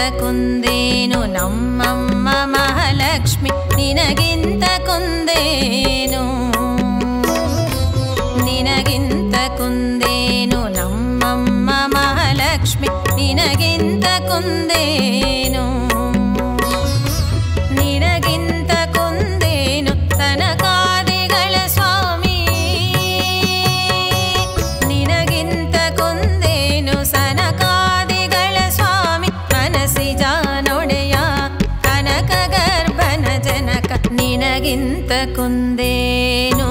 ಕುಂದೇನು ನಮ್ಮಮ್ಮ ಮಹಾಲಕ್ಷ್ಮಿ ನಿನಗಿಂತ ಕುಂದೇನು ನಿನಗಿಂತ ಕುಂದೇನು ನಮ್ಮಮ್ಮ ಮಹಾಲಕ್ಷ್ಮಿ ನಿನಗಿಂತ ಕುಂದೇನು ನಿನಗಿಂತ ಕುಂದೇನು ತನಕಾದಿಗಳ ಸ್ವಾಮಿ ನಿನಗಿಂತ ಕುಂದೇನು ಸನಕಾದಿಗಳ ಸ್ವಾಮಿ ಮನಸ್ಸಿಜ ನೊಡೆಯ ಕನಕ ಗರ್ಭನ ಜನಕ ನಿನಗಿಂತ ಕುಂದೇನು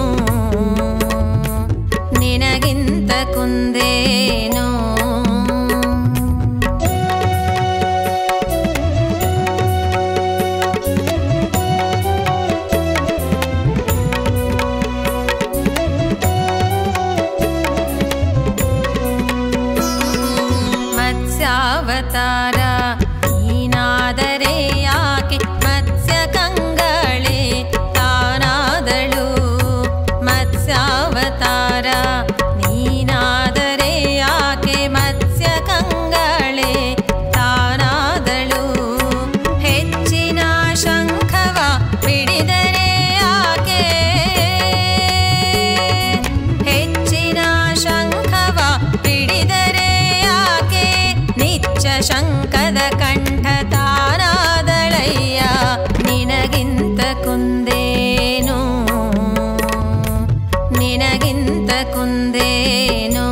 ನಿನಗಿಂತ ಕುಂದೇನು ಮತ್ಸ್ಯಾವತಾರ ನೀನಾದರೆ ಯಾಕೆ ಮತ್ಸ್ಯ ಕಂಗಳೇ ತಾನಾದಳು ಮತ್ಸ್ಯಾವತಾರ ನೀನಾದರೆ ಯಾಕೆ ಮತ್ಸ್ಯ ಕಂಗಳೇ ತಾನಾದಳು ಹೆಚ್ಚಿನ ಶಂಖವ ಬಿಡಿದರೆ ಯಾಕೆ ಹೆಚ್ಚಿನ ಶಂಖವ ಬಿಡಿದರೆ ಯಾಕೆ ನಿಚ್ಚ ಶಂಕದ ಕಂಠ ತಾರಾದಳಯ್ಯ ನಿನಗಿಂತ ಕುಂದೇನು ನಿನಗಿಂತ ಕುಂದೇನು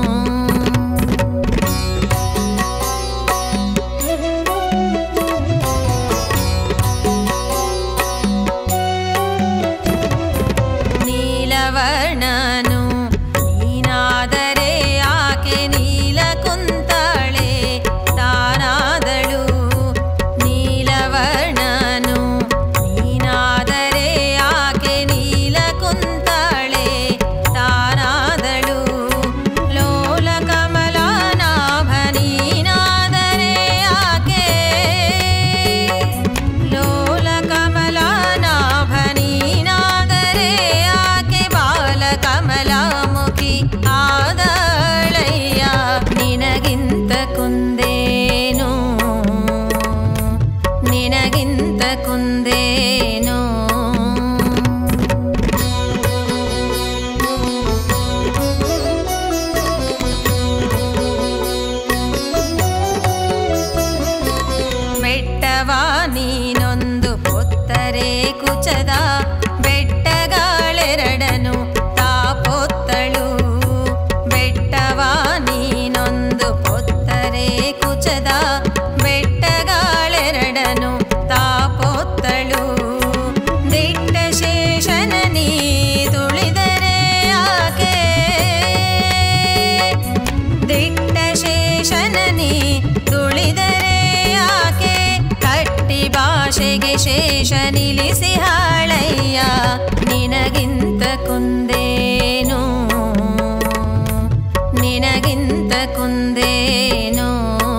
ನೀಲವರ್ಣನು ನೀನಾದರೆ ಆಕೆ ನೀಲ ಕುಂತಾಳೆ ತಾನಾದಳು ನೀಲವರ್ಣನು ನೀನಾದರೆ ಆಕೆ ನೀಲ ಕುಂತಾಳೆ ತಾನಾದಳು ಲೋಲ ಕಮಲನಾಭ ನೀನಾದರೆ ಆಕೆ ಲೋಲ ಕಮಲನಾಭ ನೀನಾದರೆ ಆಕೆ ಬಾಲ ಕಮಲಾಮುಖಿ ಆದಳಯ್ಯ ನಿನಗಿಂತ ಕುಂದೇನು ನಿನಗಿಂತ ಕುಂದೇನು ಬೆಟ್ಟವ ನೀನೊಂದು ಪೊತ್ತರೆ ಕುಚದ ಬೆಟ್ಟಗಳೆರಡನು ತಾಪೊತ್ತಳು ಬೆಟ್ಟವ ನೀನೊಂದು ಪೊತ್ತರೆ ಕುಚದ ಬೆಟ್ಟಗಳೆರಡನು ತಾಪೊತ್ತಳು ದಿಟ್ಟ ಶೇಷನ ನೀ ತುಳಿದರೆ ಆಕೆ ದಿಟ್ಟ ಶೇಷನ ನೀ ತುಳಿದರೆ ಯಾಕೆ ಕಟ್ಟಿ ಭಾಷೆಗೆ ಶೇಷ ನಿಲ್ಲಿಸಿ ಹಾಳಯ್ಯ ನಿನಗಿಂತ ಕುಂದೇನು ನಿನಗಿಂತ ಕುಂದೇನು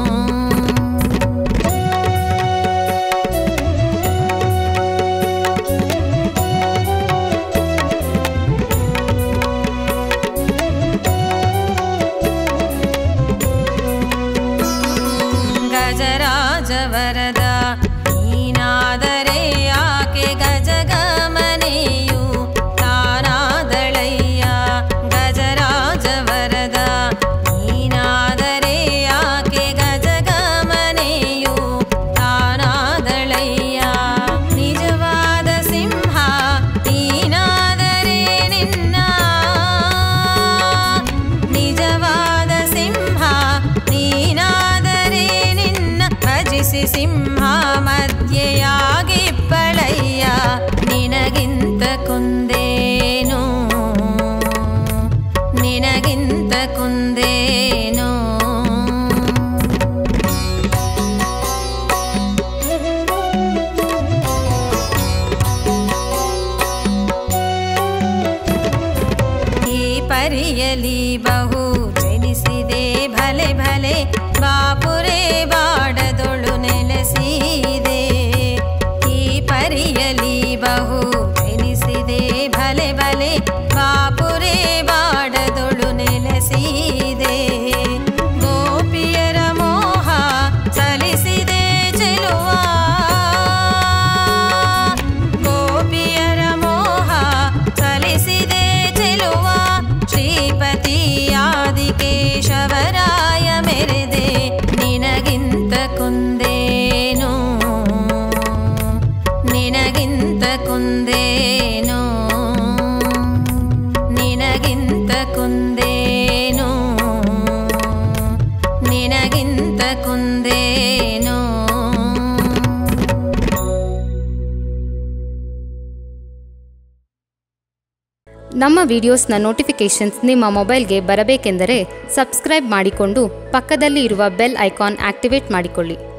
ಗಜರಾಜವರದ ನೀನಾದರೆ ಆಕೆ ಗಜಗಮನೆಯು ತಾನಾದಳಯ್ಯ ಗಜರಾಜವರದ ನೀನಾದರೆ ಆಕೆ ಗಜಗಮನೆಯು ತಾನಾದಳಯ್ಯ ನಿಜವಾದ ಸಿಂಹ ನೀನಾದರೆ ನಿನ್ನ ನಿಜವಾದ ಸಿಂಹ ನೀನಾದರೆ ನಿನ್ನ ಭಜಿಸಿ ಸಿಂಹ ಮಧ್ಯೆಯಾಗಿಪ್ಪಳಯ್ಯ ನಿನಗಿಂತ ಕುಂದೇನು ನಿನಗಿಂತ ಕುಂದೇನು ಈ ಪರಿಯಲಿ ಬಹು ಜನಿಸಿದೆ ಭಲೆ ಭಲೆ ಬಾಪುರೇ ಬಾಡದೊಳು ನೆಲೆಸಿದೆ ಈ ಪರಿಯಲಿ ಬಹು ಜನಿಸಿದೆ ಭಲೆ ಭಲೆ ಬಾಪುರೇ ಬಾಡದೊಳು ನೆಲೆಸಿದೆ ಗೋಪಿಯರ ಮೋಹ ಸಲಿಸಿದೆ ನಮ್ಮ ವಿಡಿಯೋಸ್ನ ನೋಟಿಫಿಕೇಷನ್ಸ್ ನಿಮ್ಮ ಮೊಬೈಲ್ಗೆ ಬರಬೇಕೆಂದರೆ ಸಬ್ಸ್ಕ್ರೈಬ್ ಮಾಡಿಕೊಂಡು ಪಕ್ಕದಲ್ಲಿ ಇರುವ ಬೆಲ್ ಐಕಾನ್ ಆಕ್ಟಿವೇಟ್ ಮಾಡಿಕೊಳ್ಳಿ